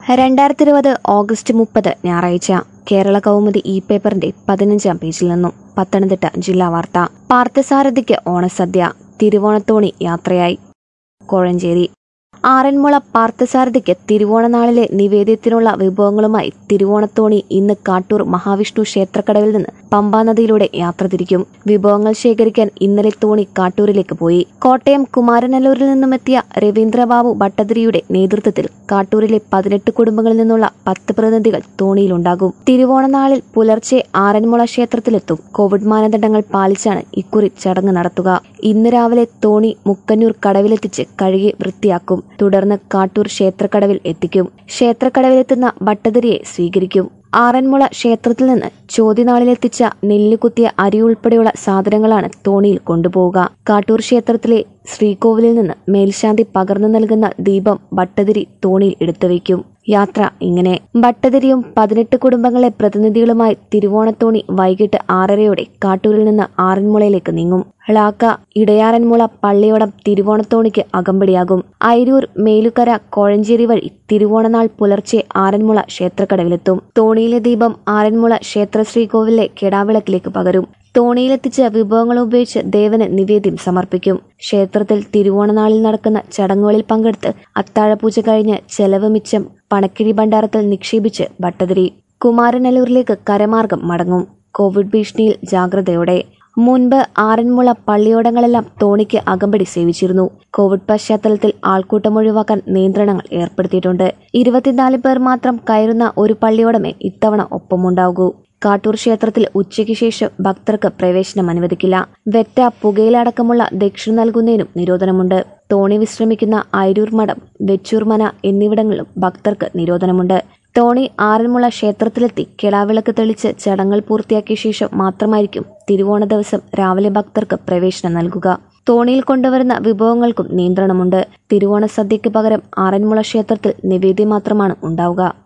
രണ്ടായിരത്തി ഇരുപത് ഓഗസ്റ്റ് മുപ്പത് ഞായറാഴ്ച കേരള കൗമുദി ഇ പേപ്പറിന്റെ പതിനഞ്ചാം പേജിൽ നിന്നും പത്തനംതിട്ട ജില്ലാ വാർത്ത പാർത്ഥസാരഥിക്ക് ഓണസദ്യ തിരുവോണത്തോണി യാത്രയായി കോഴഞ്ചേരി ആറന്മുള പാർത്ഥസാരഥിക്ക് തിരുവോണനാളിലെ നിവേദ്യത്തിനുള്ള വിഭവങ്ങളുമായി തിരുവോണത്തോണി ഇന്ന് കാട്ടൂർ മഹാവിഷ്ണു ക്ഷേത്രക്കടവിൽ നിന്ന് പമ്പാ നദിയിലൂടെ യാത്ര തിരിക്കും വിഭവങ്ങൾ ശേഖരിക്കാൻ ഇന്നലെ തോണി കാട്ടൂരിലേക്ക് പോയി കോട്ടയം കുമാരനല്ലൂരിൽ നിന്നുമെത്തിയ രവീന്ദ്രബാബു ഭട്ടതിരിയുടെ നേതൃത്വത്തിൽ കാട്ടൂരിലെ പതിനെട്ട് കുടുംബങ്ങളിൽ നിന്നുള്ള പത്ത് പ്രതിനിധികൾ തോണിയിലുണ്ടാകും തിരുവോണനാളിൽ പുലർച്ചെ ആറന്മുള ക്ഷേത്രത്തിലെത്തും കോവിഡ് മാനദണ്ഡങ്ങൾ പാലിച്ചാണ് ഇക്കുറി ചടങ്ങ് നടത്തുക ഇന്ന് രാവിലെ തോണി മുക്കന്നൂർ കടവിലെത്തിച്ച് കഴുകി വൃത്തിയാക്കും തുടർന്ന് കാട്ടൂർ ക്ഷേത്രക്കടവിൽ എത്തിക്കും ക്ഷേത്രക്കടവിലെത്തുന്ന ഭട്ടതിരിയെ സ്വീകരിക്കും ആറന്മുള ക്ഷേത്രത്തിൽ നിന്ന് ചോദ്യനാളിലെത്തിച്ച നെല്ലുകുത്തിയ അരി ഉൾപ്പെടെയുള്ള സാധനങ്ങളാണ് തോണിയിൽ കൊണ്ടുപോവുക കാട്ടൂർ ക്ഷേത്രത്തിലെ ശ്രീകോവിലിൽ നിന്ന് മേൽശാന്തി പകർന്നു നൽകുന്ന ദീപം ഭട്ടതിരി തോണിയിൽ എടുത്തുവയ്ക്കും യാത്ര ഇങ്ങനെ ഭട്ടതിരിയും പതിനെട്ട് കുടുംബങ്ങളെ പ്രതിനിധികളുമായി തിരുവോണത്തോണി വൈകിട്ട് ആറരയോടെ കാട്ടൂരിൽ നിന്ന് ആറന്മുളയിലേക്ക് നീങ്ങും ളാക്ക ഇടയാറന്മുള പള്ളിയോടം തിരുവോണത്തോണിക്ക് അകമ്പടിയാകും അയിരൂർ മേലുകര കോഴഞ്ചേരി വഴി തിരുവോണനാൾ പുലർച്ചെ ആറന്മുള ക്ഷേത്രക്കടവിലെത്തും തോണിയിലെ ദീപം ആറന്മുള ക്ഷേത്ര ശ്രീകോവിലെ കെടാവിളക്കിലേക്ക് പകരും തോണിയിലെത്തിച്ച വിഭവങ്ങൾ ഉപയോഗിച്ച് ദേവന് നിവേദ്യം സമർപ്പിക്കും ക്ഷേത്രത്തിൽ തിരുവോണനാളിൽ നടക്കുന്ന ചടങ്ങുകളിൽ പങ്കെടുത്ത് അത്താഴപൂജ കഴിഞ്ഞ് ചെലവ് മിച്ചം പണക്കിഴി ഭണ്ഡാരത്തിൽ നിക്ഷേപിച്ച് ഭട്ടതിരി കുമാരനല്ലൂരിലേക്ക് കരമാർഗം മടങ്ങും കോവിഡ് ഭീഷണിയിൽ ജാഗ്രതയോടെ മുൻപ് ആറന്മുള പള്ളിയോടങ്ങളെല്ലാം തോണിക്ക് അകമ്പടി സേവിച്ചിരുന്നു കോവിഡ് പശ്ചാത്തലത്തിൽ ആൾക്കൂട്ടം ഒഴിവാക്കാൻ നിയന്ത്രണങ്ങൾ ഏർപ്പെടുത്തിയിട്ടുണ്ട് ഇരുപത്തിനാല് പേർ മാത്രം കയറുന്ന ഒരു പള്ളിയോടമേ ഇത്തവണ ഒപ്പമുണ്ടാകൂ കാട്ടൂർ ക്ഷേത്രത്തിൽ ഉച്ചയ്ക്ക് ശേഷം ഭക്തർക്ക് പ്രവേശനം അനുവദിക്കില്ല വെറ്റ പുകയില അടക്കമുള്ള ദക്ഷിണ നൽകുന്നതിനും നിരോധനമുണ്ട് തോണി വിശ്രമിക്കുന്ന അയിരൂർ മഠം വെച്ചൂർ മന എന്നിവിടങ്ങളിലും ഭക്തർക്ക് നിരോധനമുണ്ട് തോണി ആറന്മുള ക്ഷേത്രത്തിലെത്തി കിടാവിളക്ക് തെളിച്ച് ചടങ്ങുകൾ പൂർത്തിയാക്കിയ ശേഷം മാത്രമായിരിക്കും തിരുവോണ ദിവസം രാവിലെ ഭക്തർക്ക് പ്രവേശനം നൽകുക തോണിയിൽ കൊണ്ടുവരുന്ന വിഭവങ്ങൾക്കും നിയന്ത്രണമുണ്ട് തിരുവോണ സദ്യയ്ക്ക് പകരം ആറന്മുള ക്ഷേത്രത്തിൽ നിവേദ്യം മാത്രമാണ് ഉണ്ടാവുക